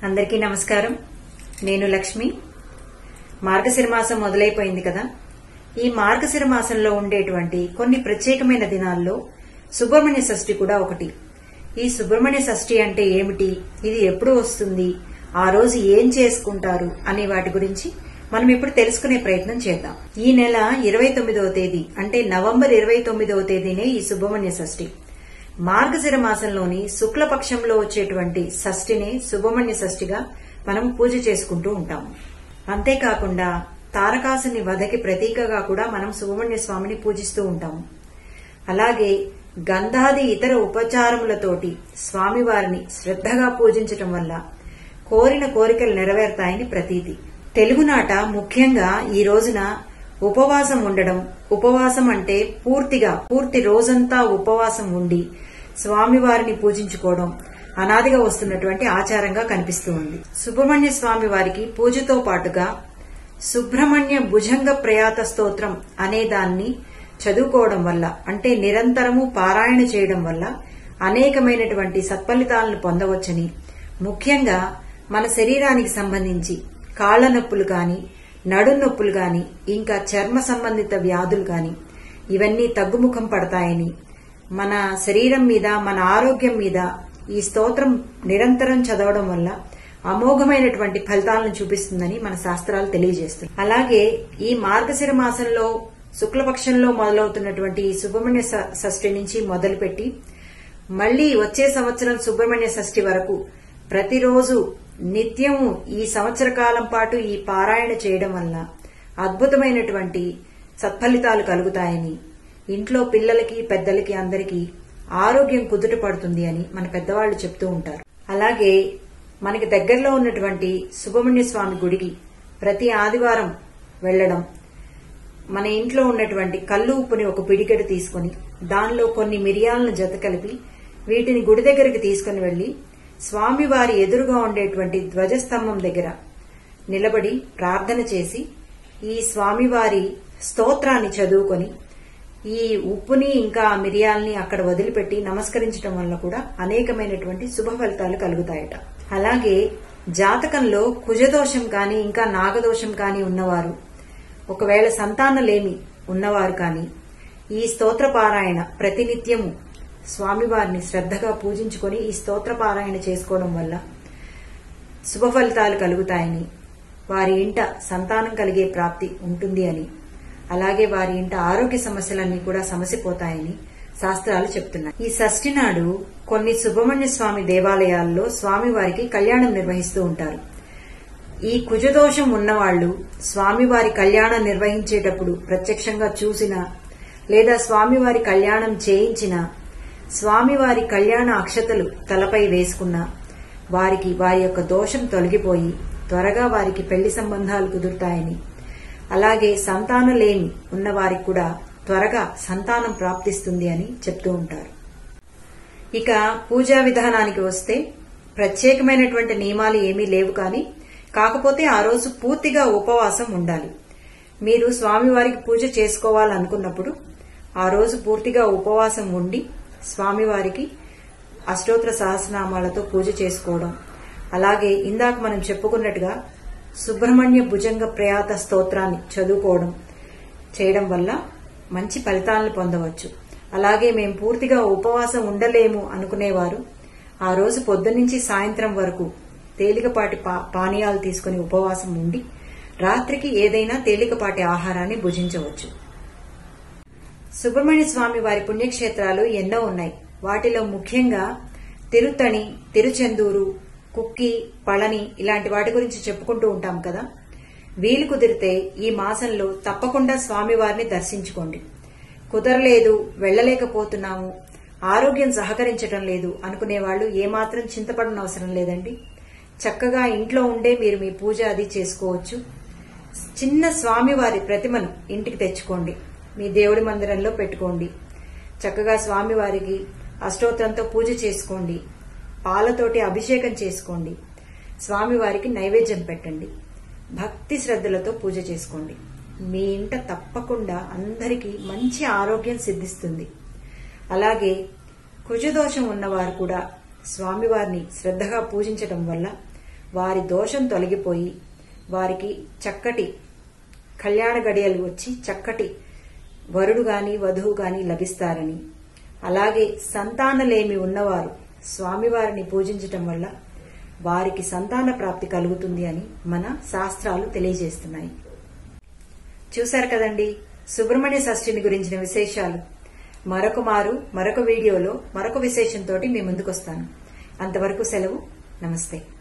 అందరికీ నమస్కారం నేను లక్ష్మి మార్గశిర మాసం మొదలైపోయింది కదా ఈ మార్గశిర మాసంలో ఉండేటువంటి కొన్ని ప్రత్యేకమైన దినాల్లో సుబ్రహ్మణ్య షష్ఠి కూడా ఒకటి ఈ సుబ్రహ్మణ్య షష్ఠి అంటే ఏమిటి ఇది ఎప్పుడు వస్తుంది ఆ రోజు ఏం చేసుకుంటారు అనే వాటి గురించి మనం ఇప్పుడు తెలుసుకునే ప్రయత్నం చేద్దాం ఈ నెల ఇరవై తొమ్మిదవ తేదీ అంటే నవంబర్ ఇరవై తొమ్మిదవ తేదీనే ఈ సుబ్రహ్మణ్య షష్ఠి మార్గశిర మాసంలోని శుక్లపక్షంలో వచ్చేటువంటి షష్ఠినే సుబ్రహ్మణ్య షష్ఠిగా మనం పూజ చేసుకుంటూ ఉంటాము అంతేకాకుండా తారకాసుని వధకి ప్రతీకగా కూడా మనం సుబ్రహ్మణ్య స్వామిని పూజిస్తూ ఉంటాము అలాగే గంధాది ఇతర ఉపచారములతోటి స్వామివారిని శ్రద్ధగా పూజించటం వల్ల కోరిన కోరికలు నెరవేరుతాయని ప్రతీతి తెలుగునాట ముఖ్యంగా ఈ రోజున ఉపవాసం ఉండడం ఉపవాసం అంటే పూర్తిగా పూర్తి రోజంతా ఉపవాసం ఉండి స్వామివారిని పూజించుకోవడం అనాదిగా వస్తున్నటువంటి ఆచారంగా కనిపిస్తూ ఉంది సుబ్రహ్మణ్య స్వామి వారికి పూజతో పాటుగా సుబ్రహ్మణ్య భుజంగ ప్రయాత స్తోత్రం అనే దాన్ని చదువుకోవడం వల్ల అంటే నిరంతరము పారాయణ చేయడం వల్ల అనేకమైనటువంటి సత్ఫలితాలను పొందవచ్చని ముఖ్యంగా మన శరీరానికి సంబంధించి కాళ్ల నొప్పులు గాని నడుం నొప్పులు గాని ఇంకా చర్మ సంబంధిత వ్యాధులు గాని ఇవన్నీ తగ్గుముఖం పడతాయని మన శరీరం మీద మన ఆరోగ్యం మీద ఈ స్తోత్రం నిరంతరం చదవడం వల్ల అమోఘమైనటువంటి ఫలితాలను చూపిస్తుందని మన శాస్త్రాలు తెలియజేస్తుంది అలాగే ఈ మార్గశిర మాసంలో శుక్లపక్షంలో మొదలవుతున్నటువంటి ఈ సుబ్రహ్మణ్య ష- షష్ఠి నుంచి మొదలుపెట్టి మళ్లీ వచ్చే సంవత్సరం సుబ్రహ్మణ్య షష్ఠి వరకు ప్రతిరోజు నిత్యము ఈ సంవత్సర కాలం పాటు ఈ పారాయణ చేయడం వల్ల అద్భుతమైనటువంటి సత్ఫలితాలు కలుగుతాయని ఇంట్లో పిల్లలకి పెద్దలకి అందరికీ ఆరోగ్యం కుదుట పడుతుంది అని మన పెద్దవాళ్లు చెప్తూ ఉంటారు అలాగే మనకి దగ్గరలో ఉన్నటువంటి సుబ్రహ్మణ్య స్వామి గుడికి ప్రతి ఆదివారం వెళ్లడం మన ఇంట్లో ఉన్నటువంటి కల్లు ఉప్పుని ఒక పిడికెడు తీసుకొని దానిలో కొన్ని మిరియాలను జత కలిపి వీటిని గుడి దగ్గరికి తీసుకుని వెళ్లి స్వామివారి ఎదురుగా ఉండేటువంటి ధ్వజస్తంభం దగ్గర నిలబడి ప్రార్థన చేసి ఈ స్వామివారి స్తోత్రాన్ని చదువుకొని ఈ ఉప్పుని ఇంకా ఆ మిరియాల్ని అక్కడ వదిలిపెట్టి నమస్కరించడం వల్ల కూడా అనేకమైనటువంటి శుభ ఫలితాలు కలుగుతాయట అలాగే జాతకంలో కుజదోషం కాని ఇంకా నాగదోషం కాని ఉన్నవారు ఒకవేళ సంతానలేమి ఉన్నవారు కాని ఈ స్తోత్ర పారాయణ ప్రతినిత్యము స్వామివారిని శ్రద్ధగా పూజించుకొని ఈ స్తోత్ర పారాయణ చేసుకోవడం వల్ల శుభ ఫలితాలు కలుగుతాయని వారి ఇంట సంతానం కలిగే ప్రాప్తి ఉంటుంది అని అలాగే వారి ఇంట ఆరోగ్య సమస్యలన్నీ కూడా సమసిపోతాయని శాస్త్రాలు చెప్తున్నాయి ఈ షష్ఠి నాడు కొన్ని సుబ్రహ్మణ్య స్వామి దేవాలయాల్లో స్వామివారికి కళ్యాణం నిర్వహిస్తూ ఉంటారు ఈ కుజదోషం ఉన్నవాళ్లు స్వామివారి కళ్యాణం నిర్వహించేటప్పుడు ప్రత్యక్షంగా చూసిన లేదా స్వామివారి కళ్యాణం చేయించిన స్వామివారి కళ్యాణ అక్షతలు తలపై వేసుకున్న వారికి వారి యొక్క దోషం తొలగిపోయి త్వరగా వారికి పెళ్లి సంబంధాలు కుదురుతాయని అలాగే సంతానలేమి ఉన్న వారికి కూడా త్వరగా సంతానం ప్రాప్తిస్తుంది అని చెప్తూ ఉంటారు ఇక పూజా విధానానికి వస్తే ప్రత్యేకమైనటువంటి నియమాలు ఏమీ లేవు కానీ కాకపోతే ఆ రోజు పూర్తిగా ఉపవాసం ఉండాలి మీరు స్వామివారికి పూజ చేసుకోవాలనుకున్నప్పుడు ఆ రోజు పూర్తిగా ఉపవాసం ఉండి స్వామివారికి అష్టోత్తర సహస్రనామాలతో పూజ చేసుకోవడం అలాగే ఇందాక మనం చెప్పుకున్నట్టుగా సుబ్రహ్మణ్య భుజంగ ప్రయాత స్తోత్రాన్ని చదువుకోవడం చేయడం వల్ల మంచి ఫలితాలను పొందవచ్చు అలాగే మేము పూర్తిగా ఉపవాసం ఉండలేము అనుకునేవారు ఆ రోజు పొద్దున్నుంచి సాయంత్రం వరకు తేలికపాటి పా- పానీయాలు తీసుకుని ఉపవాసం ఉండి రాత్రికి ఏదైనా తేలికపాటి ఆహారాన్ని భుజించవచ్చు సుబ్రహ్మణ్య స్వామి వారి పుణ్యక్షేత్రాలు ఎన్నో ఉన్నాయి వాటిలో ముఖ్యంగా తిరుత్తణి తిరుచెందూరు కుక్కి పళని ఇలాంటి వాటి గురించి చెప్పుకుంటూ ఉంటాం కదా వీలు కుదిరితే ఈ మాసంలో తప్పకుండా స్వామివారిని దర్శించుకోండి కుదరలేదు వెళ్ళలేకపోతున్నాము ఆరోగ్యం సహకరించటం లేదు అనుకునే వాళ్ళు ఏమాత్రం చింతపడనవసరం అవసరం లేదండి చక్కగా ఇంట్లో ఉండే మీరు మీ పూజ అది చేసుకోవచ్చు చిన్న స్వామివారి ప్రతిమను ఇంటికి తెచ్చుకోండి మీ దేవుడి మందిరంలో పెట్టుకోండి చక్కగా స్వామివారికి అష్టోత్తరంతో పూజ చేసుకోండి పాలతోటి అభిషేకం చేసుకోండి స్వామివారికి నైవేద్యం పెట్టండి భక్తి శ్రద్ధలతో పూజ చేసుకోండి మీ ఇంట తప్పకుండా అందరికీ మంచి ఆరోగ్యం సిద్ధిస్తుంది అలాగే కుజదోషం ఉన్నవారు కూడా స్వామివారిని శ్రద్ధగా పూజించటం వల్ల వారి దోషం తొలగిపోయి వారికి చక్కటి కళ్యాణ గడియలు వచ్చి చక్కటి వరుడు గాని వధువు గాని లభిస్తారని అలాగే సంతానలేమి ఉన్నవారు స్వామివారిని పూజించటం వల్ల వారికి సంతాన ప్రాప్తి కలుగుతుంది అని మన శాస్త్రాలు తెలియజేస్తున్నాయి చూశారు కదండి సుబ్రహ్మణ్య షష్ఠిని గురించిన విశేషాలు మరొక మారు మరొక వీడియోలో మరొక విశేషంతో మీ ముందుకొస్తాను అంతవరకు సెలవు నమస్తే